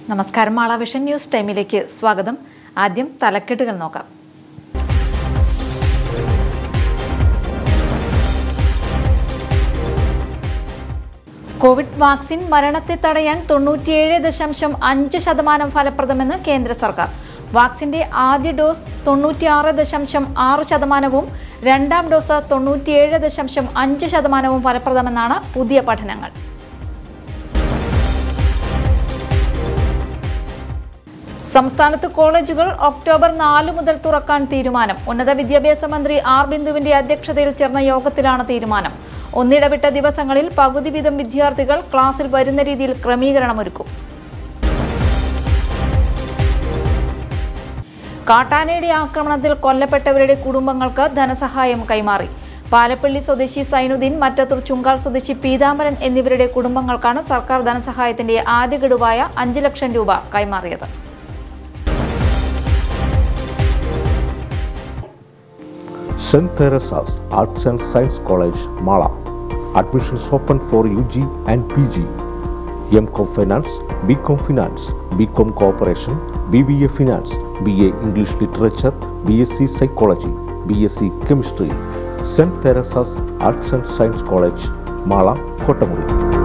നമസ്കാരം Mala vision news ടൈമിലേക്ക് സ്വാഗതം ആദ്യം തലക്കെട്ടുകൾ നോക്കാം കോവിഡ് വാക്സിൻ മരണത്തെ തടയാൻ തൊണ്ണൂറ്റിയേഴ് ദശാംശം അഞ്ച് ശതമാനം ഫലപ്രദമെന്ന് കേന്ദ്ര സർക്കാർ വാക്സിന്റെ ആദ്യ ഡോസ് തൊണ്ണൂറ്റിയാറ് ദശാംശം ആറ് ശതമാനവും രണ്ടാം ഡോസ് തൊണ്ണൂറ്റിയേഴ് ദശാംശം അഞ്ച് ശതമാനവും ഫലപ്രദമെന്നാണ് പുതിയ പഠനങ്ങൾ സംസ്ഥാനത്ത് കോളേജുകൾ ഒക്ടോബർ നാല് മുതൽ തുറക്കാൻ തീരുമാനം ഉന്നത വിദ്യാഭ്യാസ മന്ത്രി ആർ ബിന്ദുവിന്റെ അധ്യക്ഷതയിൽ ചേർന്ന യോഗത്തിലാണ് തീരുമാനം ഒന്നിടവിട്ട ദിവസങ്ങളിൽ പകുതി വീതം വിദ്യാർത്ഥികൾ ക്ലാസ്സിൽ വരുന്ന രീതിയിൽ ക്രമീകരണമൊരുക്കും കാട്ടാനയുടെ ആക്രമണത്തിൽ കൊല്ലപ്പെട്ടവരുടെ കുടുംബങ്ങൾക്ക് ധനസഹായം കൈമാറി പാലപ്പള്ളി സ്വദേശി സൈനുദ്ദീൻ മറ്റത്തൂർ ചുങ്കാൾ സ്വദേശി പീതാംബരൻ എന്നിവരുടെ കുടുംബങ്ങൾക്കാണ് സർക്കാർ ധനസഹായത്തിന്റെ ആദ്യ ഗഡുവായ അഞ്ച് ലക്ഷം രൂപ കൈമാറിയത് St. Teresa's Arts and Science College, Mala. Admissions open for UG and PG. MCom Finance, BCom Finance, BCom Cooperation, BBA Finance, BA English Literature, BSc Psychology, BSc Chemistry. St. Teresa's Arts and Science College, Mala, Kotamuri.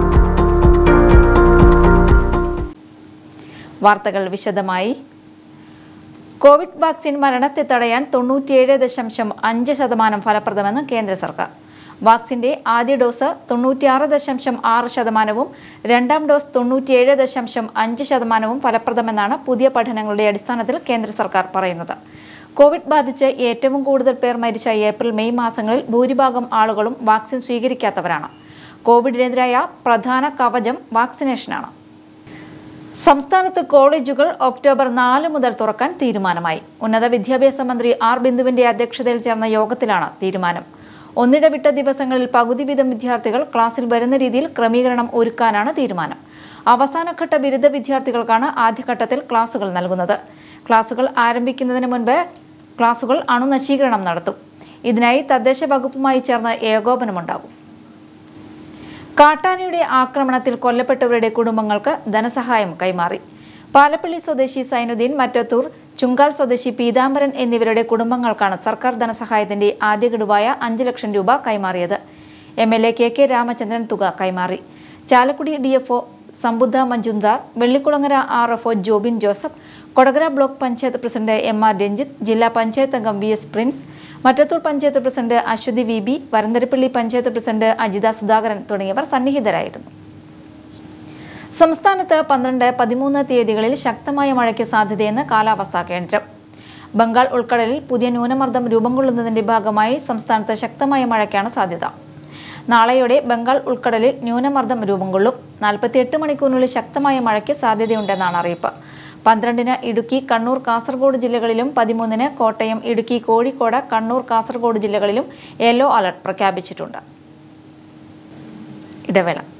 വാർത്തകൾ വിശദമായി Covid vaccine മരണത്തെ തടയാൻ തൊണ്ണൂറ്റിയേഴ് ദശാംശം അഞ്ച് ശതമാനം ഫലപ്രദമെന്ന് കേന്ദ്ര സർക്കാർ വാക്സിന്റെ ആദ്യ ഡോസ് തൊണ്ണൂറ്റിയാറ് ദശാംശം ആറ് ശതമാനവും രണ്ടാം ഡോസ് തൊണ്ണൂറ്റിയേഴ് ദശാംശം അഞ്ച് ശതമാനവും ഫലപ്രദമെന്നാണ് പുതിയ പഠനങ്ങളുടെ അടിസ്ഥാനത്തിൽ കേന്ദ്ര സർക്കാർ പറയുന്നത് കോവിഡ് ബാധിച്ച് ഏറ്റവും കൂടുതൽ പേർ മരിച്ച ഏപ്രിൽ മെയ് മാസങ്ങളിൽ ഭൂരിഭാഗം ആളുകളും വാക്സിൻ സ്വീകരിക്കാത്തവരാണ് കോവിഡിനെതിരായ പ്രധാന കവചം വാക്സിനേഷനാണ് സംസ്ഥാനത്ത് കോളേജുകൾ ഒക്ടോബർ നാല് മുതൽ തുറക്കാൻ തീരുമാനമായി ഉന്നത വിദ്യാഭ്യാസ മന്ത്രി ആർ ബിന്ദുവിന്റെ അധ്യക്ഷതയിൽ ചേർന്ന യോഗത്തിലാണ് തീരുമാനം ഒന്നിടവിട്ട ദിവസങ്ങളിൽ പകുതി വീതം വിദ്യാർത്ഥികൾ ക്ലാസ്സിൽ വരുന്ന രീതിയിൽ ക്രമീകരണം ഒരുക്കാനാണ് തീരുമാനം അവസാനഘട്ട ബിരുദ വിദ്യാർത്ഥികൾക്കാണ് ആദ്യഘട്ടത്തിൽ ക്ലാസുകൾ നൽകുന്നത് ക്ലാസുകൾ ആരംഭിക്കുന്നതിന് മുൻപ് ക്ലാസുകൾ അണുനശീകരണം നടത്തും ഇതിനായി തദ്ദേശ വകുപ്പുമായി ചേർന്ന് ഏകോപനമുണ്ടാകും കാട്ടാനയുടെ ആക്രമണത്തിൽ കൊല്ലപ്പെട്ടവരുടെ കുടുംബങ്ങൾക്ക് ധനസഹായം കൈമാറി പാലപ്പള്ളി സ്വദേശി സൈനുദ്ദീൻ മറ്റത്തൂർ ചുങ്കാൽ സ്വദേശി പീതാംബരൻ എന്നിവരുടെ കുടുംബങ്ങൾക്കാണ് സർക്കാർ ധനസഹായത്തിന്റെ ആദ്യ ഗഡുവായ അഞ്ച് ലക്ഷം രൂപ കൈമാറിയത് M L A K K Ramachandran തുക കൈമാറി Chalakudy D F O Sambuddha Majumdar Vellikulangara R F O Jobin Joseph Kodakara block panchayat president M R Ranjith ജില്ലാ പഞ്ചായത്ത് അംഗം V S Prince Mattathur panchayat president Aswathy V B Varantharappilly panchayat president Ajitha Sudhakaran തുടങ്ങിയവർ സന്നിഹിതരായിരുന്നു സംസ്ഥാനത്ത് പന്ത്രണ്ട് പതിമൂന്ന് തീയതികളിൽ ശക്തമായ മഴയ്ക്ക് സാധ്യതയെന്ന് കാലാവസ്ഥാ കേന്ദ്രം ബംഗാൾ ഉൾക്കടലിൽ പുതിയ ന്യൂനമർദ്ദം രൂപം കൊള്ളുന്നതിന്റെ ഭാഗമായി സംസ്ഥാനത്ത് ശക്തമായ മഴയ്ക്കാണ് സാധ്യത നാളെയോടെ ബംഗാൾ ഉൾക്കടലിൽ ന്യൂനമർദ്ദം രൂപം കൊള്ളും നാൽപ്പത്തിയെട്ട് മണിക്കൂറിനുള്ളിൽ ശക്തമായ മഴയ്ക്ക് സാധ്യതയുണ്ടെന്നാണ് അറിയിപ്പ് പന്ത്രണ്ടിന് ഇടുക്കി കണ്ണൂർ കാസർഗോഡ് ജില്ലകളിലും പതിമൂന്നിന് കോട്ടയം ഇടുക്കി കോഴിക്കോട് കണ്ണൂർ കാസർഗോഡ് ജില്ലകളിലും യെല്ലോ അലർട്ട് പ്രഖ്യാപിച്ചിട്ടുണ്ട് ഇടവേള